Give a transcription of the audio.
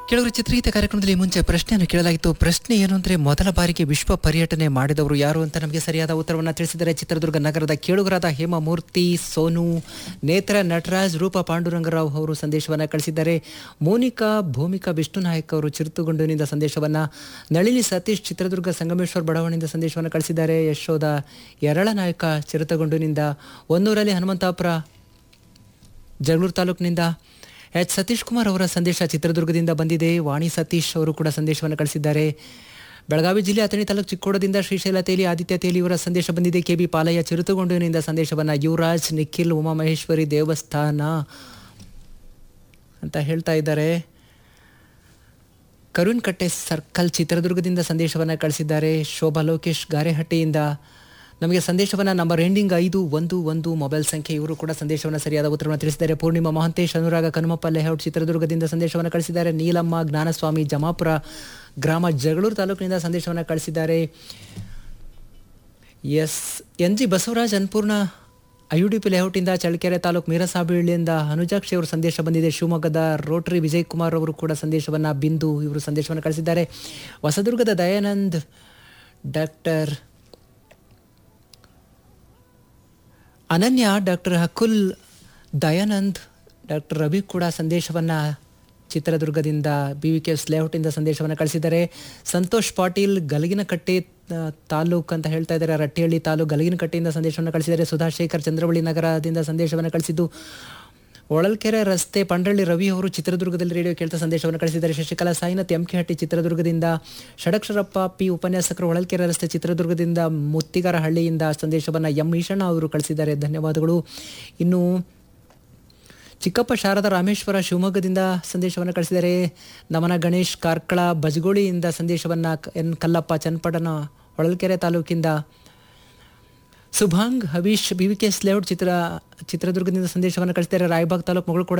ಕೆಲವರು ಚಿತ್ರಗೀತೆ ಕಾರ್ಯಕ್ರಮದಲ್ಲಿ ಮುಂಚೆ ಪ್ರಶ್ನೆಯನ್ನು ಕೇಳಲಾಗಿತ್ತು ಪ್ರಶ್ನೆ ಏನು ಅಂದರೆ ಮೊದಲ ಬಾರಿಗೆ ವಿಶ್ವ ಪರ್ಯಟನೆ ಮಾಡಿದವರು ಯಾರು ಅಂತ ನಮಗೆ ಸರಿಯಾದ ಉತ್ತರವನ್ನು ತಿಳಿಸಿದರೆ ಚಿತ್ರದುರ್ಗ ನಗರದ ಕೇಳುಗರಾದ ಹೇಮಮೂರ್ತಿ ಸೋನು ನೇತ್ರ ನಟರಾಜ್ ರೂಪ ಪಾಂಡುರಂಗರಾವ್ ಅವರು ಸಂದೇಶವನ್ನು ಕಳಿಸಿದ್ದಾರೆ ಮೋನಿಕಾ ಭೂಮಿಕಾ ವಿಷ್ಣುನಾಯಕ್ ಅವರು ಚಿರುತುಗುಂಡಿನಿಂದ ಸಂದೇಶವನ್ನು ನಳಿನಿ ಸತೀಶ್ ಚಿತ್ರದುರ್ಗ ಸಂಗಮೇಶ್ವರ್ ಬಡಾವಣೆಯಿಂದ ಸಂದೇಶವನ್ನು ಕಳಿಸಿದ್ದಾರೆ ಯಶೋಧ ಯರಳನಾಯಕ ಚಿರುತಗುಂಡಿನಿಂದ ಒನ್ನೂರಲ್ಲಿ ಹನುಮಂತಾಪುರ ಜಗಳೂರು ತಾಲೂಕಿನಿಂದ ಎಚ್ ಸತೀಶ್ ಕುಮಾರ್ ಅವರ ಸಂದೇಶ ಚಿತ್ರದುರ್ಗದಿಂದ ಬಂದಿದೆ ವಾಣಿ ಸತೀಶ್ ಅವರು ಕೂಡ ಸಂದೇಶವನ್ನು ಕಳಿಸಿದ್ದಾರೆ ಬೆಳಗಾವಿ ಜಿಲ್ಲೆ ಅಥಣಿ ತಾಲೂಕು ಚಿಕ್ಕೋಡದಿಂದ ಶ್ರೀಶೈಲ ತೇಲಿ ಆದಿತ್ಯ ತೇಲಿ ಇವರ ಸಂದೇಶ ಬಂದಿದೆ ಕೆ ಬಿ ಪಾಲಯ್ಯ ಚಿರುತುಗೊಂಡಿನಿಂದ ಸಂದೇಶವನ್ನು ಯುವರಾಜ್ ನಿಖಿಲ್ ಉಮಾಮಹೇಶ್ವರಿ ದೇವಸ್ಥಾನ ಅಂತ ಹೇಳ್ತಾ ಇದ್ದಾರೆ ಕರುಣ್ ಕಟ್ಟೆ ಸರ್ಕಲ್ ಚಿತ್ರದುರ್ಗದಿಂದ ಸಂದೇಶವನ್ನು ಕಳಿಸಿದ್ದಾರೆ ಶೋಭಾ ಲೋಕೇಶ್ ಗಾರೆಹಟ್ಟಿಯಿಂದ ನಮಗೆ ಸಂದೇಶವನ್ನು ನಂಬರ್ ಎಂಡಿಂಗ್ ಐದು ಒಂದು ಒಂದು ಮೊಬೈಲ್ ಸಂಖ್ಯೆ ಇವರು ಕೂಡ ಸಂದೇಶವನ್ನು ಸರಿಯಾದ ಉತ್ತರವನ್ನು ತಿಳಿಸಿದ್ದಾರೆ ಪೂರ್ಣಿಮಾ ಮಹಂತೇಶ್ ಅನುರಾಗ ಕನುಮಪ್ಪ ಲೇಔಟ್ ಚಿತ್ರದುರ್ಗದಿಂದ ಸಂದೇಶವನ್ನು ಕಳಿಸಿದ್ದಾರೆ ನೀಲಮ್ಮ ಜ್ಞಾನಸ್ವಾಮಿ ಜಮಾಪುರ ಗ್ರಾಮ ಜಗಳೂರು ತಾಲೂಕಿನಿಂದ ಸಂದೇಶವನ್ನು ಕಳಿಸಿದ್ದಾರೆ S N G Basavaraj Annapurna I U D P ಲೇಔಟಿಂದ ಚಳ್ಳಕೆರೆ ತಾಲೂಕು ಮೀರಸಾಬಿಳಿಯಿಂದ ಅನುಜಾಕ್ಷಿ ಅವರು ಸಂದೇಶ ಬಂದಿದೆ ಶಿವಮೊಗ್ಗದ ರೋಟರಿ ವಿಜಯ್ ಕುಮಾರ್ ಅವರು ಕೂಡ ಸಂದೇಶವನ್ನು ಬಿಂದು ಇವರು ಸಂದೇಶವನ್ನು ಕಳಿಸಿದ್ದಾರೆ ಹೊಸದುರ್ಗದ Dayanand doctor Ananya doctor Hakul Dayanand doctor Ravi ಕೂಡ ಸಂದೇಶವನ್ನು ಚಿತ್ರದುರ್ಗದಿಂದ ಬಿ ವಿ ಕೆ ಎಸ್ ಲೇಔಟಿಂದ ಸಂದೇಶವನ್ನು ಕಳಿಸಿದ್ದಾರೆ ಸಂತೋಷ್ ಪಾಟೀಲ್ ಗಲಗಿನಕಟ್ಟೆ ಆ, ತಾಲೂಕ್ ಅಂತ ಹೇಳ್ತಾ ಇದ್ದಾರೆ ರಟ್ಟಿಹಳ್ಳಿ ತಾಲೂಕು ಗಲಗಿನಕಟ್ಟೆಯಿಂದ ಸಂದೇಶವನ್ನು ಕಳಿಸಿದ್ದಾರೆ ಸುಧಾಶೇಖರ್ ಚಂದ್ರವಳ್ಳಿ ನಗರದಿಂದ ಸಂದೇಶವನ್ನು ಕಳಿಸಿದ್ದು ಹೊಳಲ್ಕೆರೆ ರಸ್ತೆ ಪಂಡ್ರಳ್ಳಿ ರವಿ ಅವರು ಚಿತ್ರದುರ್ಗದಲ್ಲಿ ರೇಡಿಯೋ ಕೇಳ್ತಾ ಸಂದೇಶವನ್ನು ಕಳಿಸಿದ್ದಾರೆ ಶಶಿಕಲಾ ಸಾಯಿನಾಥ್ ಎಂಕೆಹಟ್ಟಿ ಚಿತ್ರದುರ್ಗದಿಂದ ಷಡಕ್ಷರಪ್ಪ ಪಿ ಉಪನ್ಯಾಸಕರು ಹೊಳಲ್ಕೆರೆ ರಸ್ತೆ ಚಿತ್ರದುರ್ಗದಿಂದ ಮುತ್ತಿಗಾರಹಳ್ಳಿಯಿಂದ ಸಂದೇಶವನ್ನು ಎಂ ಈಶಣ್ಣ ಅವರು ಕಳಿಸಿದ್ದಾರೆ ಧನ್ಯವಾದಗಳು ಇನ್ನು ಚಿಕ್ಕಪ್ಪ ಶಾರದಾ ರಾಮೇಶ್ವರ ಶಿವಮೊಗ್ಗದಿಂದ ಸಂದೇಶವನ್ನು ಕಳಿಸಿದ್ದಾರೆ ನಮನ ಗಣೇಶ್ ಕಾರ್ಕಳ ಬಜಗೋಳಿಯಿಂದ ಸಂದೇಶವನ್ನು ಎನ್ ಕಲ್ಲಪ್ಪ ಚನ್ನಪಟ್ಟಣ ಹೊಳಲ್ಕೆರೆ ತಾಲೂಕಿಂದ Subhang Havish B V K layout Chitra ಚಿತ್ರದುರ್ಗದಿಂದ ಸಂದೇಶವನ್ನು ಕಳಿಸಿದ್ದಾರೆ ರಾಯಬಾಗ್ ತಾಲೂಕು ಮಗಳು ಕೂಡ